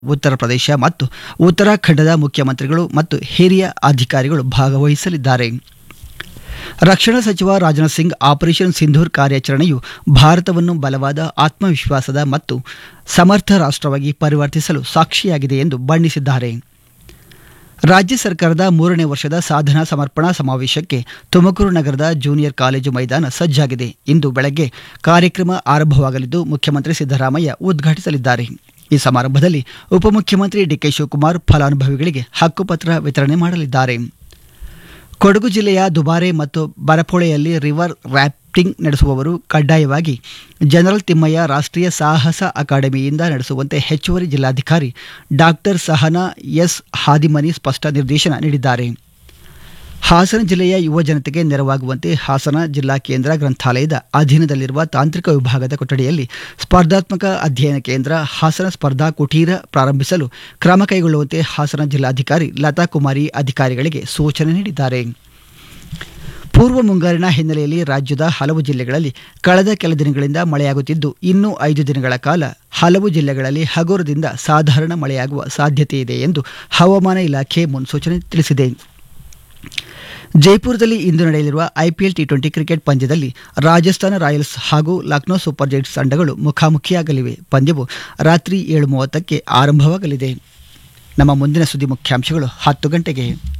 ಉತ್ತರ ಪ್ರದೇಶ ಮತ್ತು ಉತ್ತರಾಖಂಡದ ಮುಖ್ಯಮಂತ್ರಿಗಳು ಮತ್ತು ಹಿರಿಯ ಅಧಿಕಾರಿಗಳು ಭಾಗವಹಿಸಲಿದ್ದಾರೆ ರಕ್ಷಣಾ ಸಚಿವ ರಾಜನಾಥ್ ಸಿಂಗ್ ಆಪರೇಷನ್ ಸಿಂಧೂರ್ ಕಾರ್ಯಾಚರಣೆಯು ಭಾರತವನ್ನು ಬಲವಾದ ಆತ್ಮವಿಶ್ವಾಸದ ಮತ್ತು ಸಮರ್ಥ ರಾಷ್ಟ್ರವಾಗಿ ಪರಿವರ್ತಿಸಲು ಸಾಕ್ಷಿಯಾಗಿದೆ ಎಂದು ಬಣ್ಣಿಸಿದ್ದಾರೆ ರಾಜ್ಯ ಸರ್ಕಾರದ ಮೂರನೇ ವರ್ಷದ ಸಾಧನಾ ಸಮರ್ಪಣಾ ಸಮಾವೇಶಕ್ಕೆ ತುಮಕೂರು ನಗರದ ಜೂನಿಯರ್ ಕಾಲೇಜು ಮೈದಾನ ಸಜ್ಜಾಗಿದೆ ಇಂದು ಬೆಳಗ್ಗೆ ಕಾರ್ಯಕ್ರಮ ಆರಂಭವಾಗಲಿದ್ದು ಮುಖ್ಯಮಂತ್ರಿ ಸಿದ್ದರಾಮಯ್ಯ ಉದ್ಘಾಟಿಸಲಿದ್ದಾರೆ ಈ ಸಮಾರಂಭದಲ್ಲಿ ಉಪಮುಖ್ಯಮಂತ್ರಿ ಡಿಕೆ ಶಿವಕುಮಾರ್ ಫಲಾನುಭವಿಗಳಿಗೆ ಹಕ್ಕುಪತ್ರ ವಿತರಣೆ ಮಾಡಲಿದ್ದಾರೆ ಕೊಡಗು ಜಿಲ್ಲೆಯ ದುಬಾರೆ ಮತ್ತು ಬರಪೊಳೆಯಲ್ಲಿ ರಿವರ್ ರ್ಯಾಫ್ಟಿಂಗ್ ನಡೆಸುವವರು ಕಡ್ಡಾಯವಾಗಿ ಜನರಲ್ ತಿಮ್ಮಯ್ಯ ರಾಷ್ಟ್ರೀಯ ಸಾಹಸ ಅಕಾಡೆಮಿಯಿಂದ ನಡೆಸುವಂತೆ ಹೆಚ್ಚುವರಿ ಜಿಲ್ಲಾಧಿಕಾರಿ ಡಾಕ್ಟರ್ ಸಹನಾ ಎಸ್ ಹಾದಿಮನಿ ಸ್ಪಷ್ಟ ನಿರ್ದೇಶನ ನೀಡಿದ್ದಾರೆ ಹಾಸನ ಜಿಲ್ಲೆಯ ಯುವ ಜನತೆಗೆ ನೆರವಾಗುವಂತೆ ಹಾಸನ ಜಿಲ್ಲಾ ಕೇಂದ್ರ ಗ್ರಂಥಾಲಯದ ಅಧೀನದಲ್ಲಿರುವ ತಾಂತ್ರಿಕ ವಿಭಾಗದ ಕೊಠಡಿಯಲ್ಲಿ ಸ್ಪರ್ಧಾತ್ಮಕ ಅಧ್ಯಯನ ಕೇಂದ್ರ ಹಾಸನ ಸ್ಪರ್ಧಾ ಕುಟೀರ ಪ್ರಾರಂಭಿಸಲು ಕ್ರಮ ಕೈಗೊಳ್ಳುವಂತೆ ಹಾಸನ ಜಿಲ್ಲಾಧಿಕಾರಿ ಲತಾ ಕುಮಾರಿ ಅಧಿಕಾರಿಗಳಿಗೆ ಸೂಚನೆ ನೀಡಿದ್ದಾರೆ ಪೂರ್ವ ಮುಂಗಾರಿನ ಹಿನ್ನೆಲೆಯಲ್ಲಿ ರಾಜ್ಯದ ಹಲವು ಜಿಲ್ಲೆಗಳಲ್ಲಿ ಕಳೆದ ಕೆಲ ದಿನಗಳಿಂದ ಮಳೆಯಾಗುತ್ತಿದ್ದು ಇನ್ನೂ ಐದು ದಿನಗಳ ಕಾಲ ಹಲವು ಜಿಲ್ಲೆಗಳಲ್ಲಿ ಹಗುರದಿಂದ ಸಾಧಾರಣ ಮಳೆಯಾಗುವ ಸಾಧ್ಯತೆ ಇದೆ ಎಂದು ಹವಾಮಾನ ಇಲಾಖೆ ಮುನ್ಸೂಚನೆ ತಿಳಿಸಿದೆ ಜೈಪುರದಲ್ಲಿ ಇಂದು ನಡೆಯಲಿರುವ ಐಪಿಎಲ್ ಟಿ ಟ್ವೆಂಟಿ ಕ್ರಿಕೆಟ್ ಪಂದ್ಯದಲ್ಲಿ ರಾಜಸ್ಥಾನ ರಾಯಲ್ಸ್ ಹಾಗೂ ಲಕ್ನೋ ಸೂಪರ್ ಜೈಂಟ್ಸ್ ತಂಡಗಳು ಮುಖಾಮುಖಿಯಾಗಲಿವೆ ಪಂದ್ಯವು ರಾತ್ರಿ ಏಳು ಮೂವತ್ತಕ್ಕೆ ಆರಂಭವಾಗಲಿದೆ ನಮ್ಮ ಮುಂದಿನ ಸುದ್ದಿ ಮುಖ್ಯಾಂಶಗಳು ಹತ್ತು ಗಂಟೆಗೆ